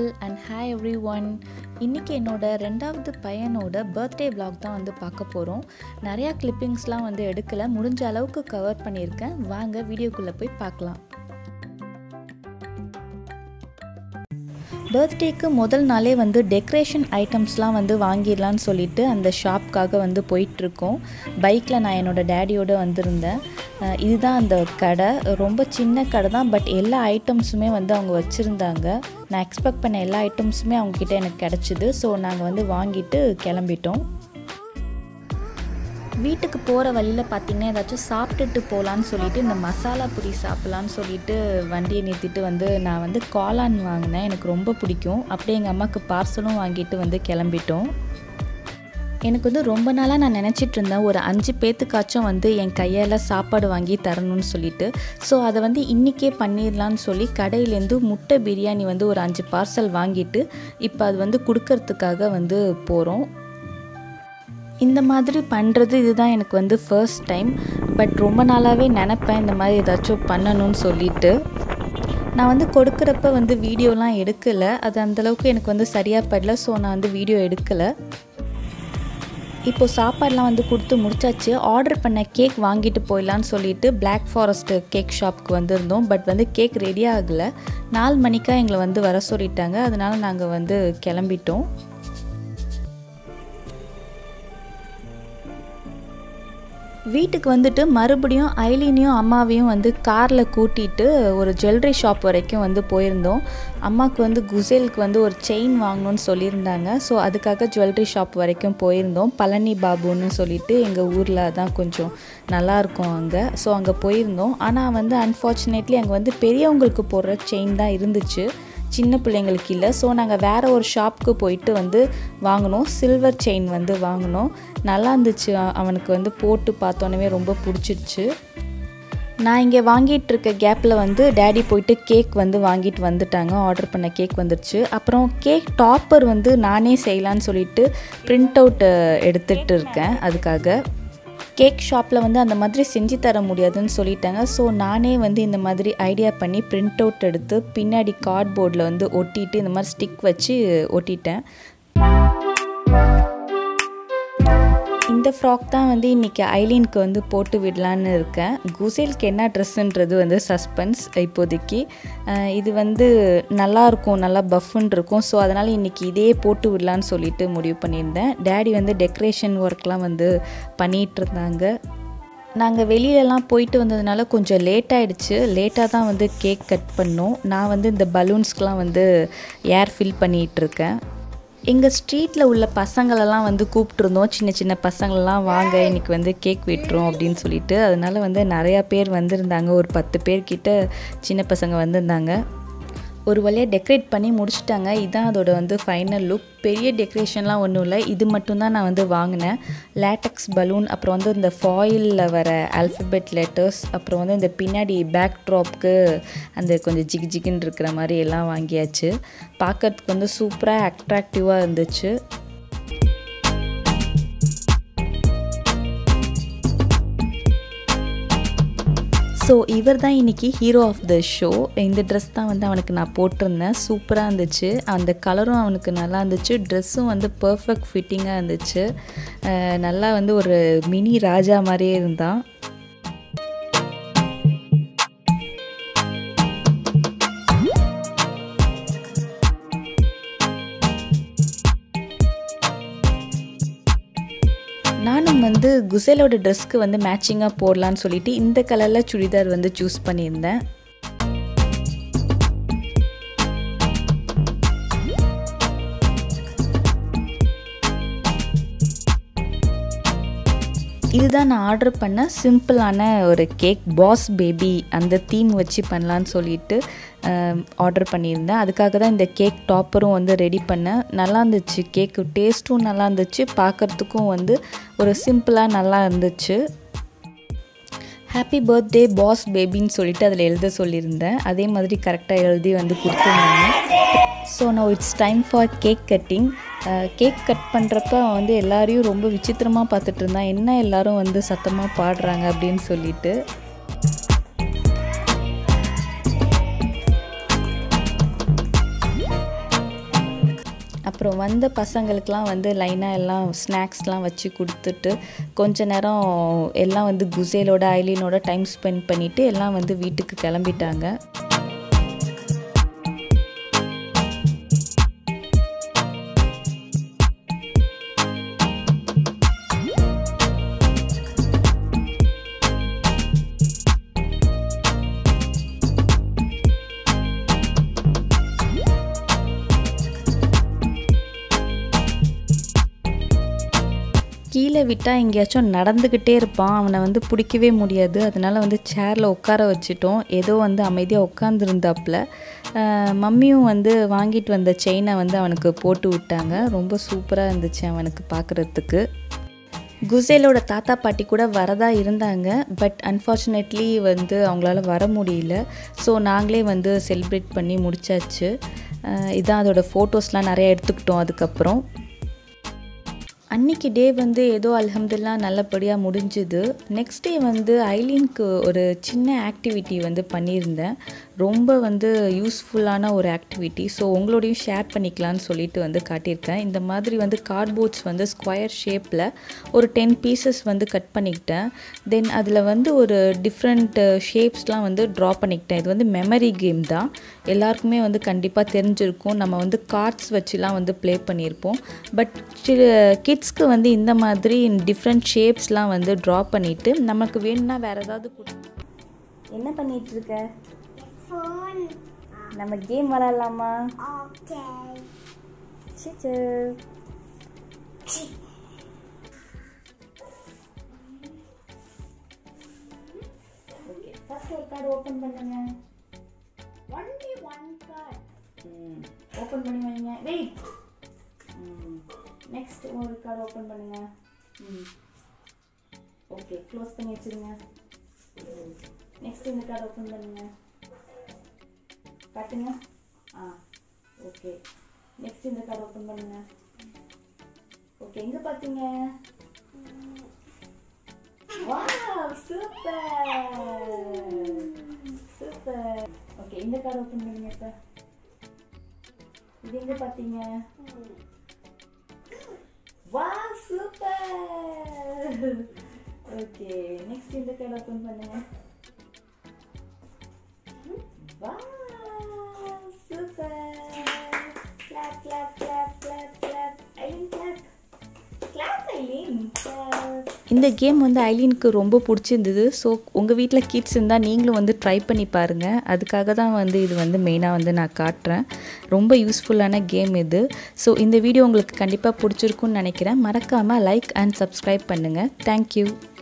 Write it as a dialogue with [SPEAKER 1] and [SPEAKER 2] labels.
[SPEAKER 1] And hi every one இன்றைக்கி என்னோட ரெண்டாவது பையனோட பர்த்டே vlog தான் வந்து பார்க்க போகிறோம் நிறையா கிளிப்பிங்ஸ்லாம் வந்து எடுக்கலை முடிஞ்ச அளவுக்கு கவர் பண்ணியிருக்கேன் வாங்க வீடியோக்குள்ளே போய் பார்க்கலாம் பர்த்டேக்கு முதல் நாளே வந்து டெக்கரேஷன் ஐட்டம்ஸ்லாம் வந்து வாங்கிடலான்னு சொல்லிட்டு அந்த ஷாப்க்காக வந்து போயிட்டுருக்கோம் பைக்கில் நான் என்னோட டேடியோடு வந்திருந்தேன் அஹ் இதுதான் அந்த கடை ரொம்ப சின்ன கடை தான் பட் எல்லா ஐட்டம்ஸுமே வந்து அவங்க வச்சுருந்தாங்க நான் எக்ஸ்பெக்ட் பண்ண எல்லா ஐட்டம்ஸுமே அவங்கக்கிட்ட எனக்கு கிடச்சிது ஸோ நாங்கள் வந்து வாங்கிட்டு கிளம்பிட்டோம் வீட்டுக்கு போகிற வழியில் பார்த்தீங்கன்னா ஏதாச்சும் சாப்பிட்டுட்டு போகலான்னு சொல்லிட்டு இந்த மசாலா பொடி சாப்பிட்லான்னு சொல்லிட்டு வண்டியை நிறுத்திட்டு வந்து நான் வந்து காளான் வாங்கினேன் எனக்கு ரொம்ப பிடிக்கும் அப்படியே எங்கள் அம்மாவுக்கு பார்சலும் வாங்கிட்டு வந்து கிளம்பிட்டோம் எனக்கு வந்து ரொம்ப நாளாக நான் நினச்சிட்டு இருந்தேன் ஒரு அஞ்சு பேத்துக்காச்சும் வந்து என் கையால் சாப்பாடு வாங்கி தரணும்னு சொல்லிட்டு ஸோ அதை வந்து இன்றைக்கே பண்ணிடலான்னு சொல்லி கடையிலேருந்து முட்டை பிரியாணி வந்து ஒரு அஞ்சு பார்சல் வாங்கிட்டு இப்போ அது வந்து கொடுக்கறதுக்காக வந்து போகிறோம் இந்த மாதிரி பண்ணுறது இதுதான் எனக்கு வந்து ஃபர்ஸ்ட் டைம் பட் ரொம்ப நாளாகவே நினப்பேன் இந்த மாதிரி ஏதாச்சும் பண்ணணும்னு சொல்லிட்டு நான் வந்து கொடுக்குறப்ப வந்து வீடியோலாம் எடுக்கலை அது அந்தளவுக்கு எனக்கு வந்து சரியாக படல ஸோ நான் வந்து வீடியோ எடுக்கலை இப்போது சாப்பாடெலாம் வந்து கொடுத்து முடிச்சாச்சு ஆர்டர் பண்ண கேக் வாங்கிட்டு போயிடலான்னு சொல்லிட்டு பிளாக் ஃபாரஸ்ட் கேக் ஷாப்க்கு வந்திருந்தோம் பட் வந்து கேக் ரெடி ஆகலை நாலு மணிக்கா எங்களை வந்து வர சொல்லிட்டாங்க அதனால் நாங்கள் வந்து கிளம்பிட்டோம் வீட்டுக்கு வந்துட்டு மறுபடியும் ஐலினையும் அம்மாவையும் வந்து காரில் கூட்டிகிட்டு ஒரு ஜுவல்லரி ஷாப் வரைக்கும் வந்து போயிருந்தோம் அம்மாவுக்கு வந்து குசேலுக்கு வந்து ஒரு செயின் வாங்கணும்னு சொல்லியிருந்தாங்க ஸோ அதுக்காக ஜுவல்லரி ஷாப் வரைக்கும் போயிருந்தோம் பழனி பாபுன்னு சொல்லிட்டு எங்கள் ஊரில் தான் கொஞ்சம் நல்லாயிருக்கும் அங்கே ஸோ அங்கே போயிருந்தோம் ஆனால் வந்து அன்ஃபார்ச்சுனேட்லி அங்கே வந்து பெரியவங்களுக்கு போடுற செயின் தான் இருந்துச்சு சின்ன பிள்ளைங்களுக்கு இல்லை ஸோ நாங்கள் வேறு ஒரு ஷாப்புக்கு போயிட்டு வந்து வாங்கினோம் சில்வர் செயின் வந்து வாங்கினோம் நல்லா இருந்துச்சு அ- அவனுக்கு வந்து போட்டு பார்த்தோன்னே ரொம்ப பிடிச்சிருச்சு நான் இங்கே வாங்கிட்டு இருக்க கேப்பில் வந்து டேடி போயிட்டு கேக் வந்து வாங்கிட்டு வந்துட்டாங்க ஆர்டர் பண்ண கேக் வந்துருச்சு அப்புறம் கேக் டாப்பர் வந்து நானே செய்யலான்னு சொல்லிட்டு பிரிண்ட் அவுட் எடுத்துகிட்டு இருக்கேன் அதுக்காக கேக் ஷாப்பில் வந்து அந்த மாதிரி செஞ்சு தர முடியாதுன்னு சொல்லிட்டாங்க ஸோ நானே வந்து இந்த மாதிரி ஐடியா பண்ணி பிரிண்ட் அவுட் எடுத்து பின்னாடி கார்ட்போர்டில் வந்து ஒட்டிட்டு இந்த மாதிரி ஸ்டிக் வச்சு ஒட்டிட்டேன் இந்த ஃப்ராக் தான் வந்து இன்றைக்கி ஐலீனுக்கு வந்து போட்டு விடலான்னு இருக்கேன் குசேலுக்கு என்ன ட்ரெஸ்ஸுன்றது வந்து சஸ்பென்ஸ் இப்போதைக்கு அஹ் இது வந்து நல்லா இருக்கும் நல்லா பஃப்னு இருக்கும் ஸோ அதனால் இன்றைக்கி இதே போட்டு விடலான்னு சொல்லிட்டு முடிவு பண்ணியிருந்தேன் டேடி வந்து டெக்கரேஷன் ஒர்க்லாம் வந்து பண்ணிகிட்டு இருந்தாங்க நாங்கள் வெளியிலலாம் போயிட்டு வந்ததுனால கொஞ்சம் லேட் ஆயிடுச்சு லேட்டாக தான் வந்து கேக் கட் பண்ணோம் நான் வந்து இந்த பலூன்ஸ்க்கெலாம் வந்து ஏர் ஃபில் பண்ணிகிட்டு இருக்கேன் எங்கள் ஸ்ட்ரீட்டில் உள்ள பசங்களெல்லாம் வந்து கூப்பிட்ருந்தோம் சின்ன சின்ன பசங்களெல்லாம் வாங்க இன்னைக்கு வந்து கேக் வெட்டுறோம் அப்படின்னு சொல்லிட்டு அதனால வந்து நிறையா பேர் வந்திருந்தாங்க ஒரு பத்து பேர்கிட்ட சின்ன பசங்க வந்திருந்தாங்க ஒரு வழியாக டெக்கரேட் பண்ணி முடிச்சிட்டாங்க இதான் அதோட வந்து ஃபைனல் லுக் பெரிய டெக்கரேஷன்லாம் ஒன்றும் இல்லை இது மட்டும்தான் நான் வந்து வாங்கினேன் லேட்டக்ஸ் பலூன் அப்புறம் வந்து இந்த ஃபாயிலில் வர ஆல்ஃபபெட் லெட்டர்ஸ் அப்புறம் வந்து இந்த பின்னாடி பேக் ட்ராப்க்கு அந்த கொஞ்சம் ஜிகு ஜிகுன்னு இருக்கிற மாதிரி எல்லாம் வாங்கியாச்சு பார்க்கறதுக்கு வந்து சூப்பராக அட்ராக்டிவாக இருந்துச்சு ஸோ இவர் தான் இன்றைக்கி ஹீரோ ஆஃப் த ஷோ இந்த ட்ரெஸ் தான் வந்து அவனுக்கு நான் போட்டிருந்தேன் சூப்பராக இருந்துச்சு அந்த கலரும் அவனுக்கு நல்லா இருந்துச்சு ட்ரெஸ்ஸும் வந்து பர்ஃபெக்ட் ஃபிட்டிங்காக இருந்துச்சு அஹ் நல்லா வந்து ஒரு மினி ராஜா மாதிரியே இருந்தான் நானும் வந்து குசேலோட ட்ரெஸ்க்கு வந்து மேட்சிங்காக போடலான்னு சொல்லிட்டு இந்த கலரில் சுடிதார் வந்து சூஸ் பண்ணியிருந்தேன் இதுதான் நான் ஆர்டர் பண்ண சிம்பிளான ஒரு கேக் பாஸ் பேபி அந்த தீம் வச்சு பண்ணலான்னு சொல்லிட்டு ஆர்டர் பண்ணியிருந்தேன் அதுக்காக தான் இந்த கேக் டாப்பரும் வந்து ரெடி பண்ணேன் நல்லா இருந்துச்சு கேக்கு டேஸ்ட்டும் நல்லா இருந்துச்சு பார்க்குறதுக்கும் வந்து ஒரு சிம்பிளாக நல்லா இருந்துச்சு ஹாப்பி பர்த்டே பாஸ் பேபின்னு சொல்லிட்டு அதில் எழுத சொல்லியிருந்தேன் அதே மாதிரி கரெக்டாக எழுதி வந்து கொடுத்துருந்தாங்க so now it's time for cake cutting cake cut பண்ணுறப்ப அவன் வந்து எல்லாரையும் ரொம்ப விசித்திரமாக பார்த்துட்டு இருந்தான் என்ன எல்லாரும் வந்து சத்தமாக பாடுறாங்க அப்படின்னு சொல்லிட்டு அப்புறம் வந்த பசங்களுக்கெலாம் வந்து லைனாக எல்லாம் ஸ்நாக்ஸ்லாம் வச்சு கொடுத்துட்டு கொஞ்ச நேரம் எல்லாம் வந்து குசேலோட ஐலினோட டைம் ஸ்பெண்ட் பண்ணிவிட்டு எல்லாம் வந்து வீட்டுக்கு கிளம்பிட்டாங்க கீழே விட்டால் எங்கேயாச்சும் நடந்துக்கிட்டே இருப்பான் அவனை வந்து பிடிக்கவே முடியாது அதனால் வந்து சேரில் உட்கார வச்சிட்டோம் ஏதோ வந்து அமைதியாக உட்காந்துருந்தாப்புல மம்மியும் வந்து வாங்கிட்டு வந்த செயினை வந்து அவனுக்கு போட்டு விட்டாங்க ரொம்ப சூப்பராக இருந்துச்சு அவனுக்கு பார்க்குறதுக்கு குசேலோட தாத்தா பாட்டி கூட வரதா இருந்தாங்க பட் அன்ஃபார்ச்சுனேட்லி வந்து அவங்களால வர முடியல ஸோ நாங்களே வந்து செலிப்ரேட் பண்ணி முடிச்சாச்சு இதான் அதோட ஃபோட்டோஸ்லாம் நிறையா எடுத்துக்கிட்டோம் அதுக்கப்புறம் அன்றைக்கி டே வந்து ஏதோ அலமதுல்லா நல்லபடியாக முடிஞ்சுது நெக்ஸ்ட் டே வந்து ஐலீனுக்கு ஒரு சின்ன ஆக்டிவிட்டி வந்து பண்ணியிருந்தேன் ரொம்ப வந்து யூஸ்ஃபுல்லான ஒரு ஆக்டிவிட்டி ஸோ உங்களோடையும் ஷேர் பண்ணிக்கலான்னு சொல்லிட்டு வந்து காட்டியிருக்கேன் இந்த மாதிரி வந்து கார்ட்போர்ட்ஸ் வந்து ஸ்கொயர் ஷேப்பில் ஒரு டென் பீசஸ் வந்து கட் பண்ணிக்கிட்டேன் தென் அதில் வந்து ஒரு டிஃப்ரெண்ட் ஷேப்ஸ்லாம் வந்து ட்ரா பண்ணிக்கிட்டேன் இது வந்து மெமரி கேம் தான் எல்லாருக்குமே வந்து கண்டிப்பாக தெரிஞ்சிருக்கும் நம்ம வந்து கார்ட்ஸ் வச்சுலாம் வந்து ப்ளே பண்ணியிருப்போம் பட் கிட்ஸ்க்கு வந்து இந்த மாதிரி டிஃப்ரெண்ட் ஷேப்ஸ்லாம் வந்து ட்ரா பண்ணிவிட்டு நமக்கு வேணும்னா வேறு ஏதாவது கொடு என்ன பண்ணிட்டு இருக்க
[SPEAKER 2] phone.
[SPEAKER 1] நம்ம கேம் விளாட்லாமா
[SPEAKER 2] Okay.
[SPEAKER 1] சிச்சு ஓகே ஃபர்ஸ்ட் ஒரு கார்டு ஓப்பன் பண்ணுங்க
[SPEAKER 2] Only one card.
[SPEAKER 1] ம் ஓப்பன் பண்ணி வைங்க வெயிட் ம் நெக்ஸ்ட் ஒரு கார்டு ஓப்பன் பண்ணுங்க ம் ஓகே க்ளோஸ் பண்ணி வச்சிருங்க நெக்ஸ்ட் இந்த கார்டு ஓப்பன் பண்ணுங்க காட்டுங்க ஆ ஓகே நெக்ஸ்ட் இந்த கார்டு ஓப்பன் பண்ணுங்க ஓகே எங்க பாத்தீங்க வாவ் சூப்பர் சூப்பர் ஓகே இந்த கார்டு ஓப்பன் பண்ணுங்க இப்ப இது எங்க பாத்தீங்க வாவ் சூப்பர் ஓகே நெக்ஸ்ட் இந்த கார்டு ஓப்பன் பண்ணுங்க wow super clap clap clap clap clap ஐலின் கிளாப் கிளாப் ஐலின் இந்த கேம் வந்து ஐலீனுக்கு ரொம்ப பிடிச்சிருந்தது ஸோ உங்கள் வீட்டில் கிட்ஸ் இருந்தால் நீங்களும் வந்து ட்ரை பண்ணி பாருங்கள் அதுக்காக தான் வந்து இது வந்து மெயினாக வந்து நான் காட்டுறேன் ரொம்ப யூஸ்ஃபுல்லான கேம் இது ஸோ இந்த வீடியோ உங்களுக்கு கண்டிப்பாக பிடிச்சிருக்குன்னு நினைக்கிறேன் மறக்காமல் லைக் அண்ட் சப்ஸ்கிரைப் பண்ணுங்கள் தேங்க்யூ